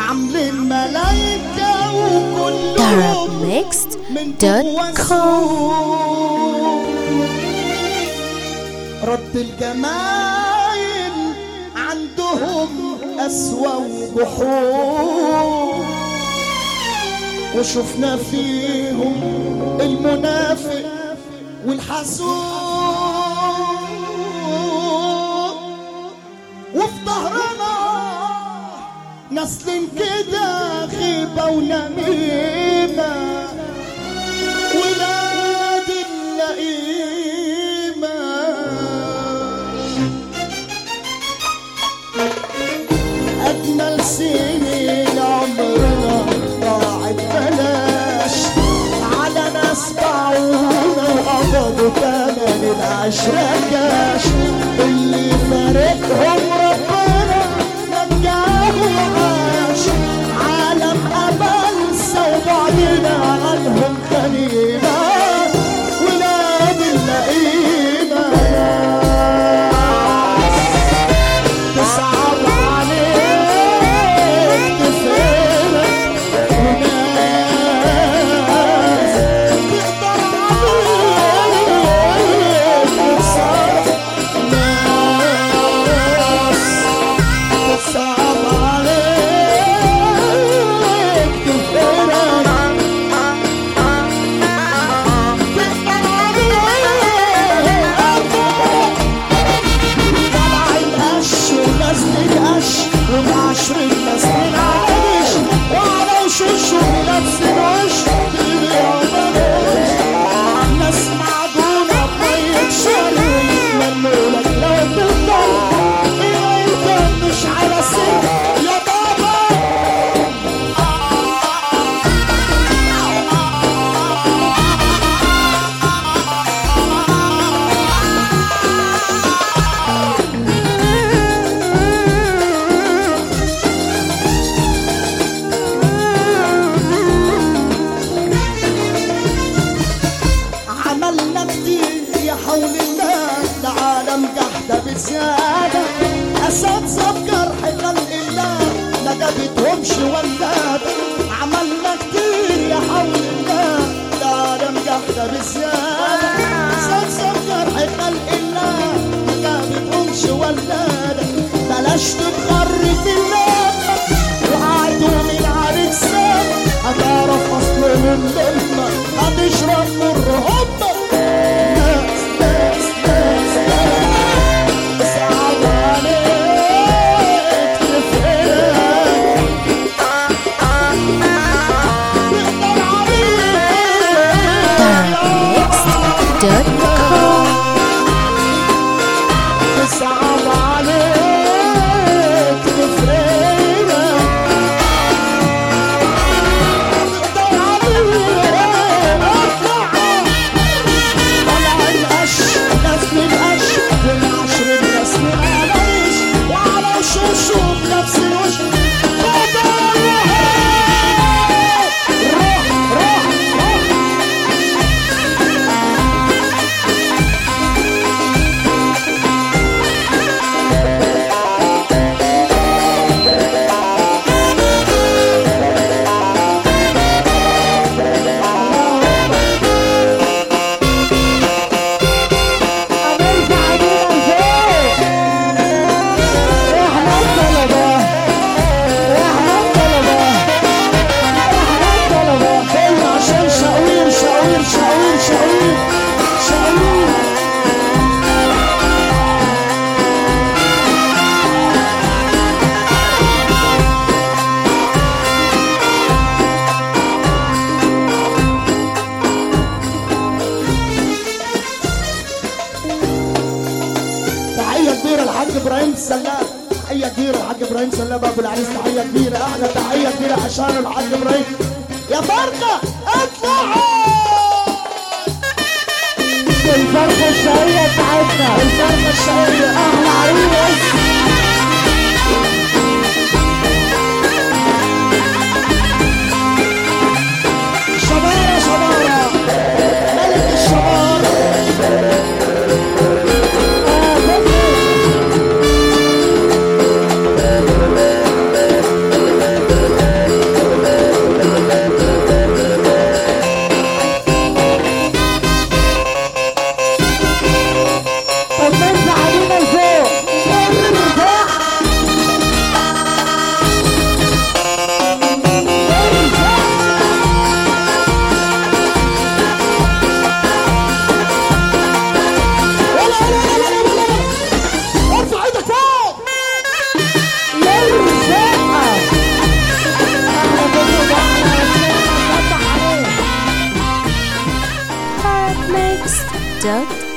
عاملين ملايكة وكلهم من جوا Arabmixed.com سوق. رد الجمايل عندهم أسوأ وجحود وشفنا فيهم المنافق والحسود وفي ظهرنا نسل كده غيبة ونميمة ولاد اللئيمة أجمل سنين عمرنا ضاعت بلاش على ناس باعونا وقبضوا تمن العشرة كاش اللي فارقهم ربنا نجاه وعاش عالم أمل وبعدنا عنهم غنيمة ولاد اللئيمة تصعب عليك تفرق وناس تقدر عليك تصعب ناس تصعب عليك تفرق تقدر عليك طلع القش وناس تتقش والعشر الناس تنعيش وعلى وشوش ولابس الوش بيبيعوا بلاش ناس معجونة بمية شرب يتمنوا لك لو تفضل إيه انت مش على سن يا بابا عملنا كتير يا حول الله العالم قاعدة بزيادة أساتذة بجرح خلق الله ما جابتهمش ولادة عملنا كتير يا حول الله العالم قاعدة بزيادة أساتذة بجرح خلق الله ما جابتهمش ولادة بلاش تتغرب الله وقعدوا من عليك سنة هتعرف اصل من لما هتشرب مر هوبا ناس ناس ناس ناس صعب عليك تفهم تقدر عليك Arabmixed.com تصعب عليك تفرقنا تقدر عليك اطلع طلع القش ناس من قش والعشر الناس من قلاش وعلى وشوش بنفس الوش تقدر عليك روح روح روح عشان شاوير شاوير شاوير شاوير شاوير تحية كبيرة لحاج ابراهيم السلام تحية كبيرة لحاج ابراهيم سلام ابو العريس تحية كبيرة احلى تحية كبيرة عشان الحاج ابراهيم يا فرقة اطلعوا الفرقة الشهية بتاعتنا الفرقة الشهية احلى عريس شبارة شبارة ملك الشبارة دوت